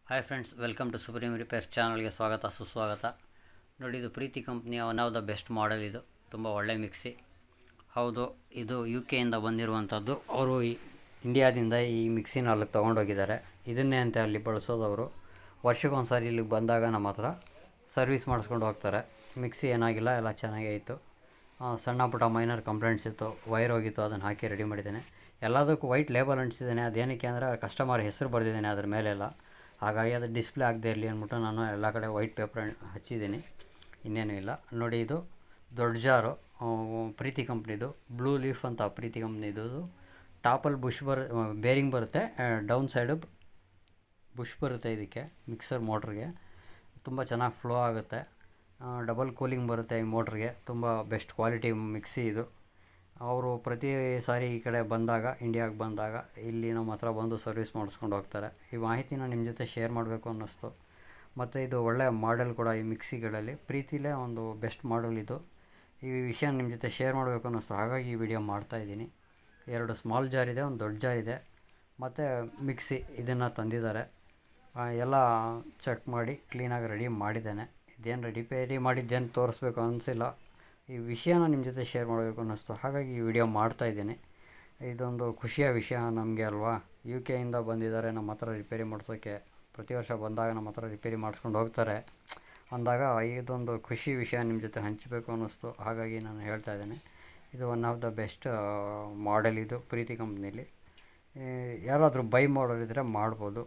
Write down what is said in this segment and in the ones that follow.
hi friends welcome to supreme repairs ಚಾನಲ್ಗೆ ಸ್ವಾಗತ ಸುಸ್ವಾಗತ ನೋಡಿ ಇದು ಪ್ರೀತಿ ಕಂಪ್ನಿಯ one of the best model ಇದು ತುಂಬ ಒಳ್ಳೆ ಮಿಕ್ಸಿ ಹೌದು ಇದು ಯು ಕೆಯಿಂದ ಬಂದಿರುವಂಥದ್ದು ಅವರು ಈ ಇಂಡಿಯಾದಿಂದ ಈ ಮಿಕ್ಸಿನ ಅಲ್ಲಿಗೆ ತೊಗೊಂಡೋಗಿದ್ದಾರೆ ಇದನ್ನೇ ಅಂತ ಅಲ್ಲಿ ಬಳಸೋದು ಅವರು ವರ್ಷಕ್ಕೊಂದು ಸಾರಿ ಇಲ್ಲಿಗೆ ಬಂದಾಗ ನಮ್ಮ ಹತ್ರ ಸರ್ವಿಸ್ ಮಾಡಿಸ್ಕೊಂಡು ಹೋಗ್ತಾರೆ ಮಿಕ್ಸಿ ಏನಾಗಿಲ್ಲ ಎಲ್ಲ ಚೆನ್ನಾಗೇ ಇತ್ತು ಆ, ಸಣ್ಣ ಪುಟ್ಟ ಮೈನರ್ ಕಂಪ್ಲೇಂಟ್ಸ್ ಇತ್ತು ವೈರ್ ಹೋಗಿತ್ತು ಅದನ್ನು ಹಾಕಿ ರೆಡಿ ಮಾಡಿದ್ದೇನೆ ಎಲ್ಲದಕ್ಕೂ ವೈಟ್ ಲೇಬಲ್ ಅಂಟಿಸಿದ್ದೇನೆ ಅದೇನಕ್ಕೆ ಅಂದರೆ ಕಸ್ಟಮರ್ ಹೆಸರು ಬರೆದಿದ್ದೇನೆ ಅದ್ರ ಮೇಲೆಲ್ಲ ಹಾಗಾಗಿ ಅದು ಡಿಸ್ಪ್ಲೇ ಆಗದೆ ಇರಲಿ ಅಂದ್ಬಿಟ್ಟು ನಾನು ಎಲ್ಲ ಕಡೆ ವೈಟ್ ಪೇಪರ್ ಹಚ್ಚಿದ್ದೀನಿ ಇನ್ನೇನು ಇಲ್ಲ ನೋಡಿ ಇದು ದೊಡ್ಡ ಜಾರು ಆ, ಪ್ರೀತಿ ಕಂಪ್ನಿದು ಬ್ಲೂ ಲೀಫ್ ಅಂತ ಪ್ರೀತಿ ಕಂಪ್ನಿದು ಟಾಪಲ್ಲಿ ಬುಷ್ ಬರ್ ಬೇರಿಂಗ್ ಬರುತ್ತೆ ಡೌನ್ ಸೈಡು ಬುಷ್ ಬರುತ್ತೆ ಇದಕ್ಕೆ ಮಿಕ್ಸರ್ ಮೋಟ್ರಿಗೆ ತುಂಬ ಚೆನ್ನಾಗಿ ಫ್ಲೋ ಆಗುತ್ತೆ ಡಬಲ್ ಕೂಲಿಂಗ್ ಬರುತ್ತೆ ಈ ಮೋಟ್ರಿಗೆ ತುಂಬ ಬೆಸ್ಟ್ ಕ್ವಾಲಿಟಿ ಮಿಕ್ಸಿ ಇದು ಅವರು ಪ್ರತಿ ಸಾರಿ ಈ ಕಡೆ ಬಂದಾಗ ಇಂಡಿಯಾಗೆ ಬಂದಾಗ ಇಲ್ಲಿ ನಮ್ಮ ಹತ್ರ ಬಂದು ಸರ್ವಿಸ್ ಮಾಡಿಸ್ಕೊಂಡು ಹೋಗ್ತಾರೆ ಈ ಮಾಹಿತಿನ ನಿಮ್ಮ ಜೊತೆ ಶೇರ್ ಮಾಡಬೇಕು ಅನ್ನಿಸ್ತು ಮತ್ತು ಇದು ಒಳ್ಳೆಯ ಮಾಡೆಲ್ ಕೂಡ ಈ ಮಿಕ್ಸಿಗಳಲ್ಲಿ ಪ್ರೀತಿಲೇ ಒಂದು ಬೆಸ್ಟ್ ಮಾಡೆಲ್ ಇದು ಈ ವಿಷಯ ನಿಮ್ಮ ಜೊತೆ ಶೇರ್ ಮಾಡಬೇಕು ಅನ್ನಿಸ್ತು ಹಾಗಾಗಿ ಈ ವಿಡಿಯೋ ಮಾಡ್ತಾಯಿದ್ದೀನಿ ಎರಡು ಸ್ಮಾಲ್ ಜಾರ್ ಇದೆ ಒಂದು ದೊಡ್ಡ ಜಾರ್ ಇದೆ ಮತ್ತು ಮಿಕ್ಸಿ ಇದನ್ನು ತಂದಿದ್ದಾರೆ ಆ, ಎಲ್ಲ ಚೆಕ್ ಮಾಡಿ ಕ್ಲೀನಾಗಿ ರೆಡಿ ಮಾಡಿದ್ದೇನೆ ಇದೇನು ರಿಪೇರಿ ಮಾಡಿದ್ದೇನು ತೋರಿಸ್ಬೇಕು ಅನಿಸಿಲ್ಲ ಈ ವಿಷಯನ ನಿಮ್ಮ ಜೊತೆ ಶೇರ್ ಮಾಡಬೇಕು ಅನ್ನಿಸ್ತು ಹಾಗಾಗಿ ಈ ವಿಡಿಯೋ ಮಾಡ್ತಾಯಿದ್ದೀನಿ ಇದೊಂದು ಖುಷಿಯ ವಿಷಯ ನಮಗೆ ಅಲ್ವಾ ಯು ಕೆಯಿಂದ ಬಂದಿದ್ದಾರೆ ನಮ್ಮ ಹತ್ರ ರಿಪೇರಿ ಮಾಡಿಸೋಕ್ಕೆ ಪ್ರತಿ ವರ್ಷ ಬಂದಾಗ ನಮ್ಮ ಹತ್ರ ರಿಪೇರಿ ಮಾಡಿಸ್ಕೊಂಡು ಹೋಗ್ತಾರೆ ಅಂದಾಗ ಇದೊಂದು ಖುಷಿ ವಿಷಯ ನಿಮ್ಮ ಜೊತೆ ಹಂಚಬೇಕು ಅನ್ನಿಸ್ತು ಹಾಗಾಗಿ ನಾನು ಹೇಳ್ತಾ ಇದ್ದೇನೆ ಇದು one of the best model ಇದು ಪ್ರೀತಿ ಕಂಪ್ನಿಲಿ ಯಾರಾದರೂ ಬೈ ಮಾಡೋರಿದ್ದರೆ ಮಾಡ್ಬೋದು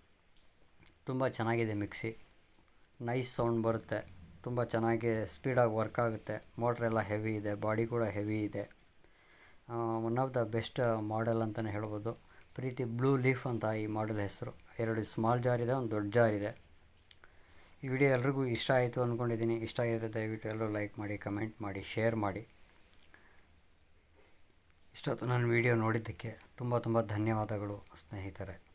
ತುಂಬ ಚೆನ್ನಾಗಿದೆ ಮಿಕ್ಸಿ ನೈಸ್ ಸೌಂಡ್ ಬರುತ್ತೆ ತುಂಬ ಚೆನ್ನಾಗಿ ಸ್ಪೀಡಾಗಿ ವರ್ಕ್ ಆಗುತ್ತೆ ಮೋಟ್ರೆಲ್ಲ ಹೆವಿ ಇದೆ ಬಾಡಿ ಕೂಡ ಹೆವಿ ಇದೆ one of the best model ಅಂತಲೇ ಹೇಳ್ಬೋದು ಪ್ರೀತಿ ಬ್ಲೂ ಲೀಫ್ ಅಂತ ಈ ಮಾಡೆಲ್ ಹೆಸರು ಎರಡು ಸ್ಮಾಲ್ ಜಾರ್ ಇದೆ ಒಂದು ದೊಡ್ಡ ಜಾರ್ ಇದೆ ಈ ವಿಡಿಯೋ ಎಲ್ರಿಗೂ ಇಷ್ಟ ಆಯಿತು ಅಂದ್ಕೊಂಡಿದ್ದೀನಿ ಇಷ್ಟ ಆಗಿದ್ರೆ ದಯವಿಟ್ಟು ಎಲ್ಲರೂ ಲೈಕ್ ಮಾಡಿ ಕಮೆಂಟ್ ಮಾಡಿ ಶೇರ್ ಮಾಡಿ ಇಷ್ಟೊತ್ತು ನನ್ನ ವಿಡಿಯೋ ನೋಡಿದ್ದಕ್ಕೆ ತುಂಬ ತುಂಬ ಧನ್ಯವಾದಗಳು ಸ್ನೇಹಿತರೆ